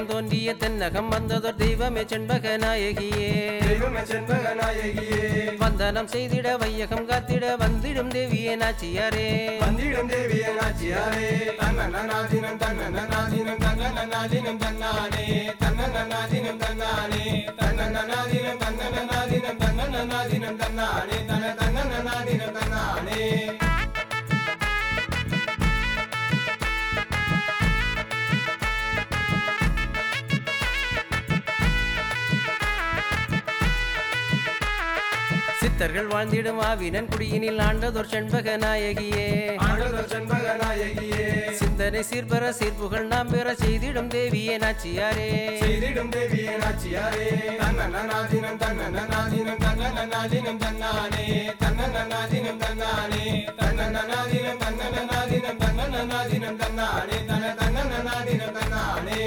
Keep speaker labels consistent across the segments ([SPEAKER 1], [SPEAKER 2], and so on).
[SPEAKER 1] தேன் தோன்றிய தென்னகம் வந்ததோர் தெய்வமே செண்பக நாயகியே
[SPEAKER 2] தெய்வமே செண்பக நாயகியே
[SPEAKER 1] வந்தனம் செய்திட வையகம் காத்திட வந்திடும் தேவியே நாச்சியாரே
[SPEAKER 2] வந்திடம் தேவிய நாச்சியாரே தன்னன நாதினம் தன்னன நாதினம் தன்னன நாதினம் தன்னானே தன்னன நாதினம் தன்னானே தன்னன நாதினம் தன்னன நாதினம் தன்னன நாதினம் தன்னானே தன தன்னன நாதினம் தன்னானே
[SPEAKER 1] சித்தர்கள் வாழ்ந்திடும் ஆவினன் குடியினில் ஆண்டதோர் செண்பக நாயகியே
[SPEAKER 2] ஆண்டவர் செண்பக நாயகியே
[SPEAKER 1] சிந்தனை சீர்பர சீர்ப்புகள் நாம் பெற செய்திடும் தேவியே நாச்சியாரே
[SPEAKER 2] செய்திடும் தேவியே நாச்சியாரே தன்னன நாதினம் தன்னன நாதினம் தன்னன நாதினம் தன்னானே தன்னன நாதினம் தன்னானே தன்னன நாதினம் தன்னன நாதினம் தன்னன நாதினம் தன்னானே தன தன்னன நாதினம் தன்னானே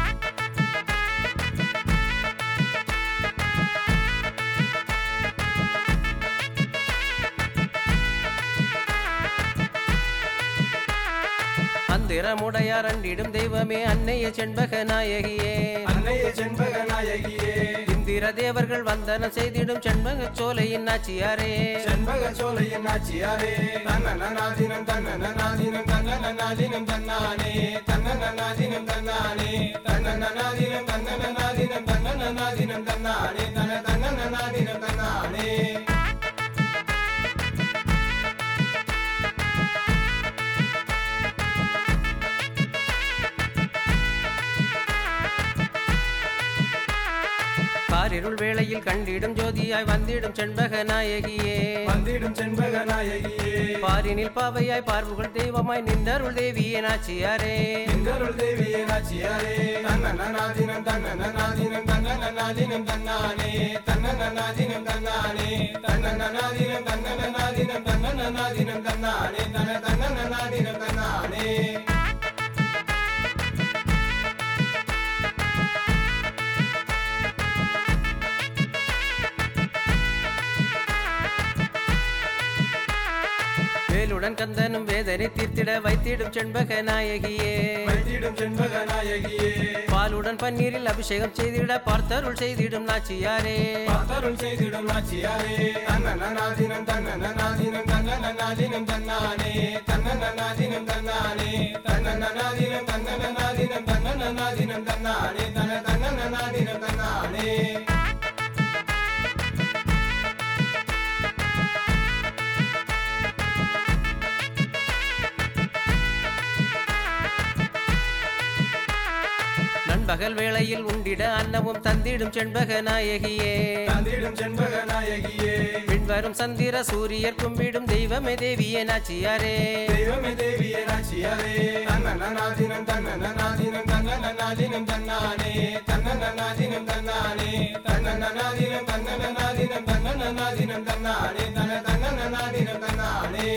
[SPEAKER 1] அந்திரமுடையார் அண்டிடும் தெய்வமே அன்னைய செண்பக நாயகியே
[SPEAKER 2] அன்னைய செண்பக நாயகியே
[SPEAKER 1] இந்திர தேவர்கள் வந்தனம் செய்திடும் செண்பக சோலையின் நாச்சியாரே
[SPEAKER 2] செண்பக சோலையின் நாச்சியாரே தன்னன நாதினம் தன்னன நாதினம் தன்னன நாதினம் தன்னானே தன்னன நாதினம் தன்னானே தன்னன நாதினம் தன்னன நாதினம் தன்னன நாதினம் தன்னானே தன தன்னன நாதினம் தன்னானே
[SPEAKER 1] காரிருள் வேளையில் கண்டிடும் ஜோதியாய் வந்திடும் செண்பக நாயகியே
[SPEAKER 2] வந்திடும் செண்பக நாயகியே
[SPEAKER 1] பாரினில் பாவையாய் பார்வுகள் தெய்வமாய் நின்றருள் தேவியே நாச்சியாரே
[SPEAKER 2] எங்களருள் தேவியே நாச்சியாரே தன்னன நாதினம் தன்னன நாதினம் தன்னன நாதினம் தன்னானே தன்னன நாதினம் தன்னானே தன்னன நாதினம் தன்னன நாதினம் தன்னன நாதினம் தன்னானே தன தன்னன நாதினம் தன்னானே
[SPEAKER 1] வேலுடன் கந்தனும் வேதனை தீர்த்திட வைத்திடும் செண்பக நாயகியே
[SPEAKER 2] வைத்திடும் செண்பக நாயகியே
[SPEAKER 1] பாலுடன் பன்னீரில் அபிஷேகம் செய்திட பார்த்தருள் செய்திடும் நாச்சியாரே
[SPEAKER 2] பார்த்தருள் செய்திடும் நாச்சியாரே தன்னன நாதினம் தன்னன நாதினம் தன்னன நாதினம் தன்னானே தன்னன நாதினம் தன்னானே தன்னன நாதினம் தன்னன நாதினம் தன்னன நாதினம் தன்னானே தன தன்னன நாதினம் தன்னானே
[SPEAKER 1] நண்பகல் வேளையில் உண்டிட அன்னமும் தந்திடும் செண்பக நாயகியே
[SPEAKER 2] தந்திடும் செண்பக நாயகியே
[SPEAKER 1] பின்வரும் சந்திர சூரியர் கும்பிடும் தெய்வமே தேவியே நாச்சியாரே
[SPEAKER 2] தெய்வமே தேவியே நாச்சியாரே தன்னன நாதினம் தன்னன நாதினம் தன்னன நாதினம் தன்னானே தன்னன நாதினம் தன்னானே தன்னன நாதினம் தன்னன நாதினம் தன்னன நாதினம் தன்னானே தன தன்னன நாதினம் தன்னானே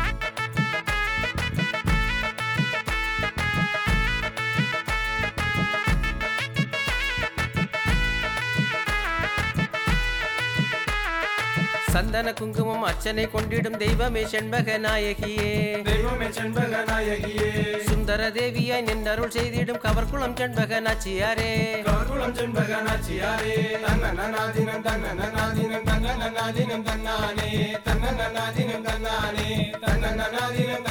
[SPEAKER 1] சந்தன குங்குமம் அர்ச்சனை கொண்டிடும் தெய்வமே செண்பக நாயகியே
[SPEAKER 2] தெய்வமே செண்பக நாயகியே
[SPEAKER 1] சுந்தர தேவியாய் நின்றருள் செய்திடும் கவர்குளம் செண்பக நாச்சியாரே
[SPEAKER 2] கவர்குளம் செண்பக நாச்சியாரே தன்னன நாதினம் தன்னன நாதினம் தன்னன நாதினம் தன்னானே தன்னன நாதினம் தன்னானே தன்னன நாதினம்